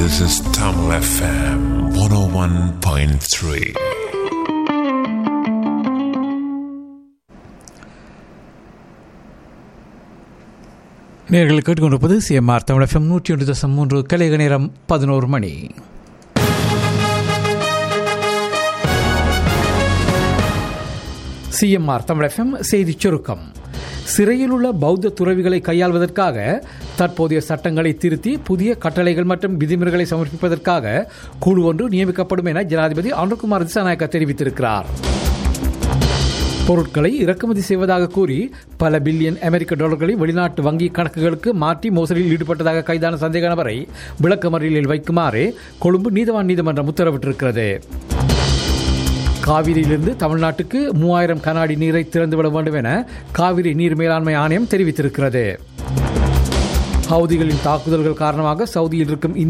This is Tamil FM 101.3. நேர்கள் கேட்டுக்கொண்டிருப்பது CMR Tamil FM நூற்றி ஒன்று தசம் மூன்று கலைக நேரம் பதினோரு மணி சிஎம்ஆர் தமிழ் எஃப்எம் செய்திச் சுருக்கம் சிறையில் உள்ள பௌத்த துறவிகளை கையாள்வதற்காக தற்போதைய சட்டங்களை திருத்தி புதிய கட்டளைகள் மற்றும் விதிமுறைகளை சமர்ப்பிப்பதற்காக குழு ஒன்று நியமிக்கப்படும் என ஜனாதிபதி அனுகுமார் திசாநாயக்க தெரிவித்திருக்கிறார் பொருட்களை இறக்குமதி செய்வதாக கூறி பல பில்லியன் அமெரிக்க டாலர்களை வெளிநாட்டு வங்கி கணக்குகளுக்கு மாற்றி மோசடியில் ஈடுபட்டதாக கைதான சந்தேக நபரை விளக்கமறியலில் வைக்குமாறு கொழும்பு நீதவான் நீதிமன்றம் உத்தரவிட்டிருக்கிறது காவிரியிலிருந்து தமிழ்நாட்டுக்கு மூவாயிரம் கனாடி நீரை திறந்துவிட வேண்டும் என காவிரி நீர் மேலாண்மை ஆணையம் தெரிவித்திருக்கிறது ஹவுதிகளின் தாக்குதல்கள் காரணமாக சவுதியில் இருக்கும் இந்திய